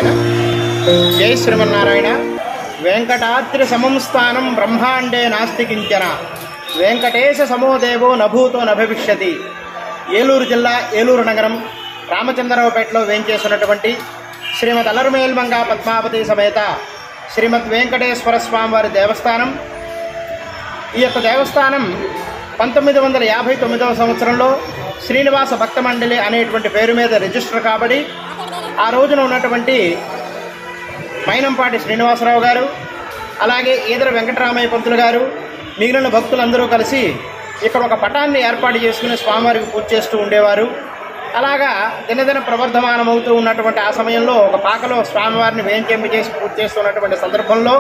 ఓకేనా జై శ్రీమన్నారాయణ వెంకటాద్రి సమం స్థానం బ్రహ్మాండే నాస్తి కించన వెంకటేశ సమోదేవో నభూతో నభవిష్యతి ఏలూరు జిల్లా ఏలూరు నగరం రామచంద్రరావుపేటలో వేంచేసినటువంటి శ్రీమద్ అలరుమేల్మంగా పద్మావతి సమేత శ్రీమద్ వెంకటేశ్వర స్వామివారి దేవస్థానం ఈ యొక్క దేవస్థానం పంతొమ్మిది వందల యాభై తొమ్మిదవ సంవత్సరంలో శ్రీనివాస భక్త మండలి అనేటువంటి పేరు మీద రిజిస్టర్ కాబడి ఆ రోజున ఉన్నటువంటి మైనంపాటి శ్రీనివాసరావు గారు అలాగే ఈదర వెంకటరామయ్య పంతులు గారు మిగిలిన భక్తులందరూ కలిసి ఇక్కడ ఒక పటాన్ని ఏర్పాటు చేసుకుని స్వామివారికి పూజ చేస్తూ ఉండేవారు అలాగా దినదిన ప్రవర్ధమానమవుతూ ఉన్నటువంటి ఆ సమయంలో ఒక పాకలో స్వామివారిని వేంచెంపి చేసి పూజ చేస్తున్నటువంటి సందర్భంలో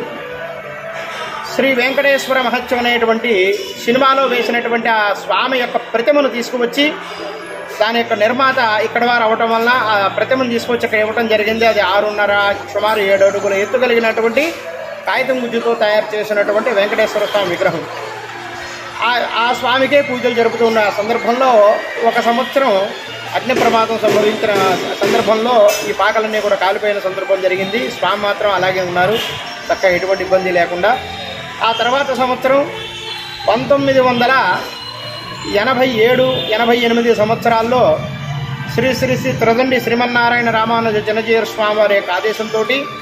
శ్రీ వెంకటేశ్వర మహత్యం అనేటువంటి సినిమాలో వేసినటువంటి ఆ స్వామి యొక్క ప్రతిమను తీసుకువచ్చి దాని యొక్క నిర్మాత ఇక్కడ వారు అవటం వల్ల ఆ ప్రతిమను తీసుకొచ్చి ఇక్కడ ఇవ్వటం జరిగింది అది ఆరున్నర సుమారు ఏడు అడుగుల ఎత్తు కలిగినటువంటి కాగితం గుజ్జుతో తయారు చేసినటువంటి వెంకటేశ్వర స్వామి విగ్రహం ఆ- ఆ స్వామికే పూజలు జరుపుతున్న సందర్భంలో ఒక సంవత్సరం అగ్ని ప్రమాదం సంభవించిన సందర్భంలో ఈ పాకలన్నీ కూడా కాలిపోయిన సందర్భం జరిగింది స్వామి మాత్రం అలాగే ఉన్నారు చక్కగా ఎటువంటి ఇబ్బంది లేకుండా ఆ తర్వాత సంవత్సరం పంతొమ్మిది వందల ఎనభై ఏడు ఎనభై ఎనిమిది సంవత్సరాల్లో శ్రీ శ్రీ శ్రీ త్రదండి శ్రీమన్నారాయణ రామానుజ జనజీర స్వామివారి యొక్క ఆదేశంతో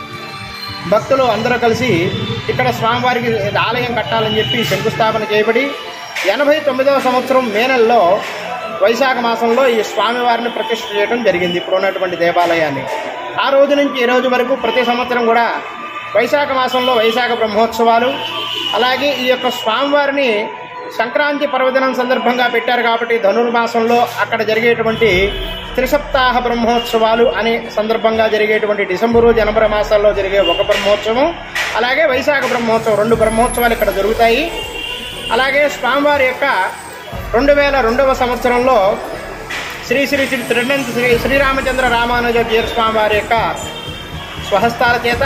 భక్తులు అందరూ కలిసి ఇక్కడ స్వామివారికి ఆలయం కట్టాలని చెప్పి శంకుస్థాపన చేయబడి ఎనభై తొమ్మిదవ సంవత్సరం మే నెలలో వైశాఖ మాసంలో ఈ స్వామివారిని ప్రతిష్ఠ చేయడం జరిగింది ఇప్పుడు ఉన్నటువంటి దేవాలయాన్ని ఆ రోజు నుంచి ఈ రోజు వరకు ప్రతి సంవత్సరం కూడా వైశాఖ మాసంలో వైశాఖ బ్రహ్మోత్సవాలు అలాగే ఈ యొక్క స్వామివారిని సంక్రాంతి పర్వదినం సందర్భంగా పెట్టారు కాబట్టి ధనుర్మాసంలో అక్కడ జరిగేటువంటి త్రిసప్తాహ బ్రహ్మోత్సవాలు అనే సందర్భంగా జరిగేటువంటి డిసెంబరు జనవరి మాసాల్లో జరిగే ఒక బ్రహ్మోత్సవం అలాగే వైశాఖ బ్రహ్మోత్సవం రెండు బ్రహ్మోత్సవాలు ఇక్కడ జరుగుతాయి అలాగే స్వామివారి యొక్క రెండు వేల రెండవ సంవత్సరంలో శ్రీ శ్రీ శ్రీ త్రినంత శ్రీ శ్రీరామచంద్ర రామానుజ జీర స్వామివారి యొక్క స్వహస్తాల చేత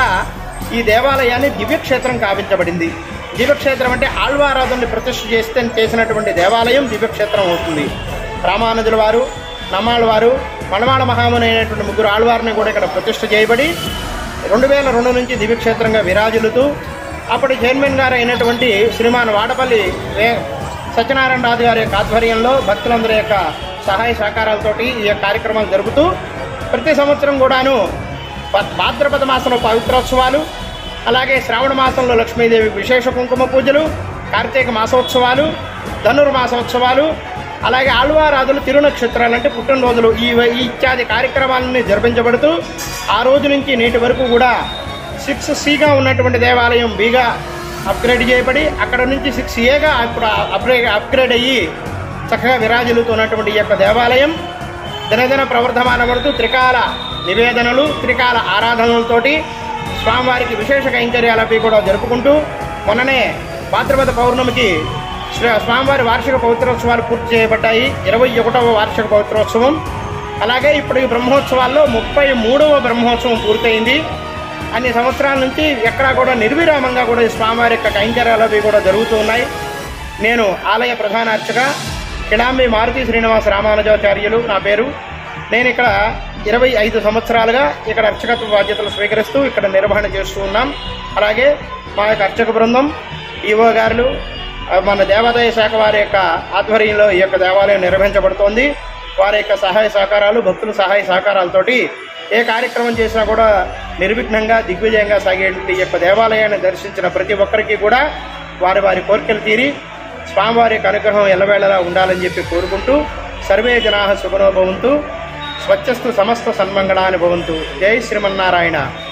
ఈ దేవాలయాన్ని దివ్యక్షేత్రం కావించబడింది దివ్యక్షేత్రం అంటే ఆళ్వారాధుని ప్రతిష్ఠ చేస్తే చేసినటువంటి దేవాలయం దివ్యక్షేత్రం అవుతుంది రామానుజుల వారు నమ్మాళ్ళ వారు మణమాళ మహాముని అయినటువంటి ముగ్గురు ఆళ్వారిని కూడా ఇక్కడ ప్రతిష్ఠ చేయబడి రెండు వేల రెండు నుంచి దివ్యక్షేత్రంగా విరాజిల్లుతూ అప్పటి చైర్మన్ గారు అయినటువంటి శ్రీమాన్ వాడపల్లి వే సత్యనారాయణ రాజు గారి యొక్క ఆధ్వర్యంలో భక్తులందరి యొక్క సహాయ సహకారాలతోటి ఈ యొక్క కార్యక్రమాలు జరుపుతూ ప్రతి సంవత్సరం కూడాను భ- భాద్రపద మాసంలో పవిత్రోత్సవాలు అలాగే శ్రావణ మాసంలో లక్ష్మీదేవి విశేష కుంకుమ పూజలు కార్తీక మాసోత్సవాలు ధనుర్మాసోత్సవాలు అలాగే ఆళ్వారాధులు తిరునక్షత్రాలు అంటే పుట్టినరోజులు ఈ ఈ ఇత్యాది కార్యక్రమాలన్నీ జరిపించబడుతూ ఆ రోజు నుంచి నేటి వరకు కూడా సిక్స్ సిగా ఉన్నటువంటి దేవాలయం బిగా అప్గ్రేడ్ చేయబడి అక్కడ నుంచి సిక్స్ ఏగా ఇప్పుడు అప్గ్రేడ్ అప్గ్రేడ్ అయ్యి చక్కగా విరాజిల్లుతున్నటువంటి ఈ యొక్క దేవాలయం దినదిన ప్రవర్ధమానపడుతూ త్రికాల నివేదనలు త్రికాల ఆరాధనలతోటి స్వామివారికి విశేష కైంకర్యాలపై కూడా జరుపుకుంటూ మొన్ననే భాద్రపద పౌర్ణమికి శ్రీ స్వామివారి వార్షిక పవిత్రోత్సవాలు పూర్తి చేయబడ్డాయి ఇరవై ఒకటవ వార్షిక పవిత్రోత్సవం అలాగే ఇప్పుడు ఈ బ్రహ్మోత్సవాల్లో ముప్పై మూడవ బ్రహ్మోత్సవం పూర్తయింది అన్ని సంవత్సరాల నుంచి ఎక్కడా కూడా నిర్విరామంగా కూడా ఈ స్వామివారి యొక్క కైంకర్యాలు అవి కూడా జరుగుతూ ఉన్నాయి నేను ఆలయ ప్రధాన అర్చక కిడాంబి మారుతి శ్రీనివాస రామానుజాచార్యులు నా పేరు నేను ఇక్కడ ఇరవై ఐదు సంవత్సరాలుగా ఇక్కడ అర్చకత్వ బాధ్యతలు స్వీకరిస్తూ ఇక్కడ నిర్వహణ చేస్తూ ఉన్నాం అలాగే మా యొక్క అర్చక బృందం ఈవో గారులు ఆ, మన దేవాదాయ శాఖ వారి యొక్క ఆధ్వర్యంలో ఈ యొక్క దేవాలయం నిర్వహించబడుతోంది వారి యొక్క సహాయ సహకారాలు భక్తుల సహాయ సహకారాలతోటి ఏ కార్యక్రమం చేసినా కూడా నిర్విఘ్నంగా దిగ్విజయంగా సాగేటువంటి ఈ యొక్క దేవాలయాన్ని దర్శించిన ప్రతి ఒక్కరికి కూడా వారి వారి కోరికలు తీరి స్వామివారి యొక్క అనుగ్రహం ఎల్లవేళలా ఉండాలని చెప్పి కోరుకుంటూ సర్వే జనా సుఖనో భవంతు స్వచ్ఛస్తు సమస్త సన్మంగళాన్ని భవంతు జై శ్రీమన్నారాయణ